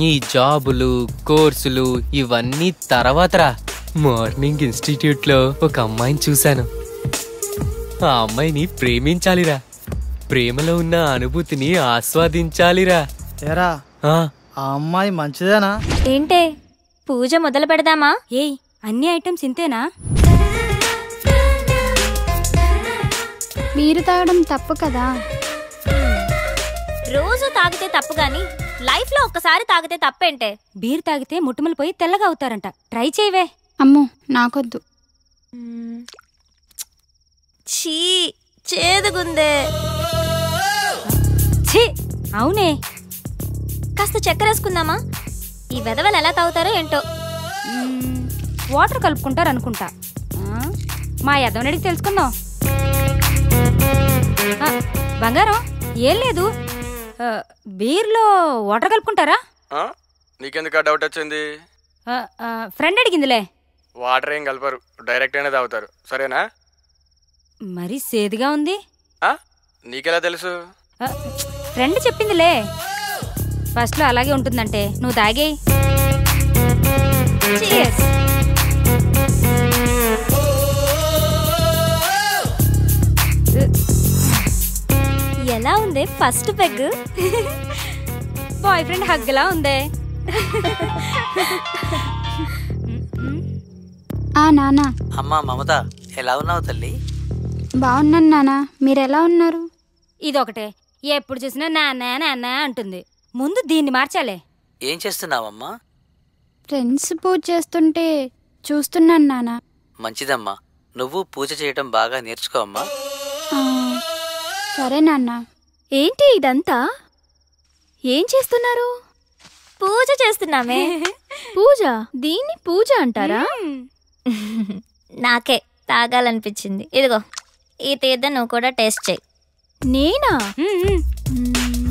ఈ జాబులు కోర్సులు ఇవన్నీ తర్వాతరా మార్నింగ్ ఇన్స్టిట్యూట్ లో ఒక అమ్మాయిని చూశాను ఆ అమ్మాయిని ప్రేమించాలిరా ప్రేమలో ఉన్న అనుభూతిని ఆస్వాదించాలిరా ఏరా ఆ, ఆ అమ్మాయి మంచిదేనా ఏంటే పూజ మొదలు పెడదామా ఏయ్ అన్ని ఐటమ్స్ ఇంతేనా మీరు తాగడం తప్పు కదా రోజు తాగితే తప్పు గాని లైఫ్ లో ఒక్కసారి తాగితే తప్పేంటే బీర్ తాగితే ముట్టుమలు పోయి తెల్లగా అవుతారంట ట్రై చేయవే అమ్మో నాకొద్దు ఛీ చేదుగుందే ఛీ అవునే కాస్త చక్కెర వేసుకుందామా ఈ వెధవలు ఎలా తాగుతారో ఏంటో మ్మ్, వాటర్ కలుపుకుంటారు అనుకుంటా ఆ, మా యదవని అడిగి తెలుసుకుందాం ఆ, బంగారం ఏం లేదు ఆ, బీర్లో వాటర్ కలుపుకుంటారా నీకెందుకు ఆ డౌట్ వచ్చింది ఆ, ఆ, ఫ్రెండ్ అడిగిందిలే వాటర్ ఏం కలపరు డైరెక్ట్ అయినా తాగుతారు సరేనా మరి సేదుగా ఉంది ఆ? నీకెలా తెలుసు ఆ, ఫ్రెండ్ చెప్పిందిలే ఫస్ట్లో అలాగే ఉంటుందంటే నువ్వు తాగేయ్ Cheers. ఎలా ఉంది ఫస్ట్ పెగ్ బాయ్ ఫ్రెండ్ హగ్లా ఉందే ఆ నానా అమ్మా మమత ఎలా ఉన్నావు తల్లి బాగున్నాను నానా మీరు ఎలా ఉన్నారు ఇదొకటే ఎప్పుడు చూసినా నాన్న నాన్న అంటుంది ముందు దీన్ని మార్చాలే ఏం చేస్తున్నావమ్మా ఫ్రెండ్స్ పూజ చేస్తుంటే చూస్తున్నాను నానా మంచిదమ్మా నువ్వు పూజ చేయటం బాగా నేర్చుకో అమ్మా ఆ, సరే నాన్న ఏంటి ఇదంతా ఏం చేస్తున్నారు పూజ చేస్తున్నామే పూజ దీన్ని పూజ అంటారా నాకే తాగాలనిపించింది ఇదిగో ఈ తీర్థం నువ్వు కూడా టేస్ట్ చేయి నేనా మ్మ్, మ్మ్.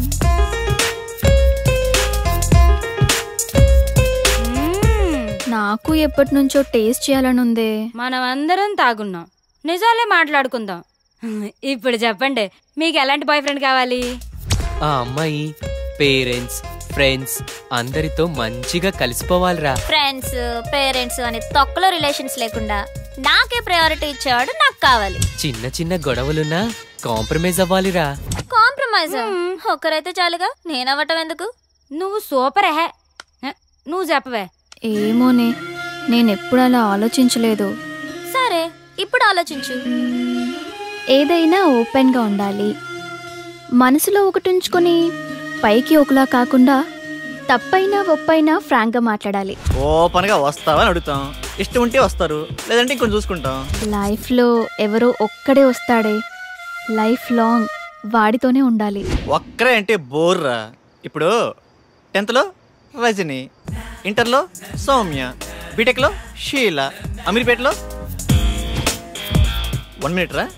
మ్మ్. నాకు ఎప్పటి నుంచో టేస్ట్ చేయాలనుందే మనం అందరం తాగున్నాం నిజాలే మాట్లాడుకుందాం ఇప్పుడు చెప్పండి మీకు ఎలాంటి బాయ్ ఫ్రెండ్ కావాలి ఆ అమ్మాయి పేరెంట్స్ ఫ్రెండ్స్ అందరితో మంచిగా కలిసిపోవాలిరా ఫ్రెండ్స్ పేరెంట్స్ అని తొక్కలో రిలేషన్స్ లేకుండా నాకే ప్రయారిటీ ఇచ్చేవాడు నాకు కావాలి చిన్న చిన్న గొడవలున్నా కాంప్రమైజ్ అవ్వాలిరా కాంప్రమైజ్ ఒక్కరైతే చాలుగా నేనవ్వటం ఎందుకు నువ్వు సూపర్ హే నువ్వు చెప్పవే ఏమోనే నేనెప్పుడు అలా ఆలోచించలేదు సరే ఇప్పుడు ఆలోచించు ఏదైనా ఓపెన్గా ఉండాలి మనసులో ఒకటి ఉంచుకొని పైకి ఒకలా కాకుండా తప్పైనా ఒప్పైనా ఫ్రాంక్గా మాట్లాడాలి ఓపెన్గా వస్తావని అడుగుతాం ఇష్టం ఉంటే వస్తారు లేదంటే ఇంకొంచెం చూసుకుంటాం లైఫ్లో ఎవరో ఒక్కడే వస్తాడే లైఫ్ లాంగ్ వాడితోనే ఉండాలి ఒక్కరే అంటే బోర్రా ఇప్పుడు టెన్త్లో రజని ఇంటర్లో సౌమ్య బీటెక్లో షీల అమీర్పేటలో వన్ మినిట్ రా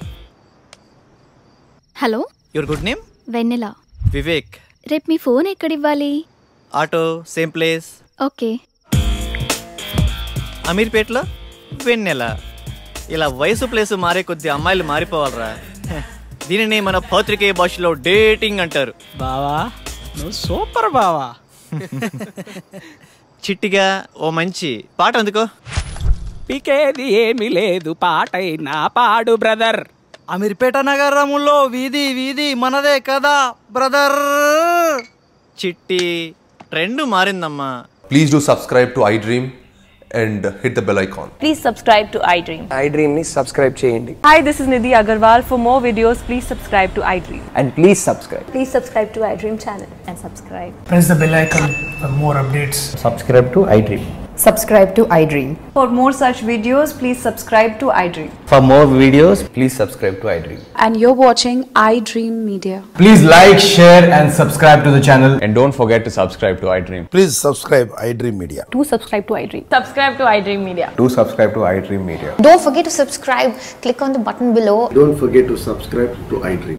hello your good name Vennela Vivek రేపు మీ ఫోన్ ఎక్కడివ్వాలి ఆటో సేమ్ ప్లేస్ ఓకే అమీర్పేటలో వెన్నెల ఇలా వయసు ప్లేస్ మారే కొద్ది అమ్మాయిలు మారిపోవాలరా హ, దీనిని మన పత్రికే భాషలో డేటింగ్ అంటారు బావా నువ్వు సూపర్ బావా చిట్టిగా ఓ మంచి పాట అందుకో పీకేది ఏమీ లేదు పాటైనా పాడు బ్రదర్ అమీర్పేట నగరములో వీధి వీధి మనదే కదా బ్రదర్ చిట్టి ట్రెండ్ మారిందమ్మా Please do subscribe to iDream and hit the bell icon. Please subscribe to iDream. iDream ని సబ్స్క్రైబ్ చేయండి Hi, this is Nidhi Agarwal. For more videos, please subscribe to iDream. And please subscribe Please subscribe to iDream channel and subscribe. Press the bell icon for more updates. Subscribe to iDream Subscribe to iDream. For more such videos, please subscribe to iDream. For more videos please subscribe to iDream And you're watching iDream Media. Please like, share, and subscribe to the channel. and don't forget to subscribe to iDream Please subscribe iDream Media. Do subscribe to iDream. Subscribe to iDream Media. do subscribe to iDream Media Don't forget to subscribe. Click on the button below. Don't forget to subscribe to iDream.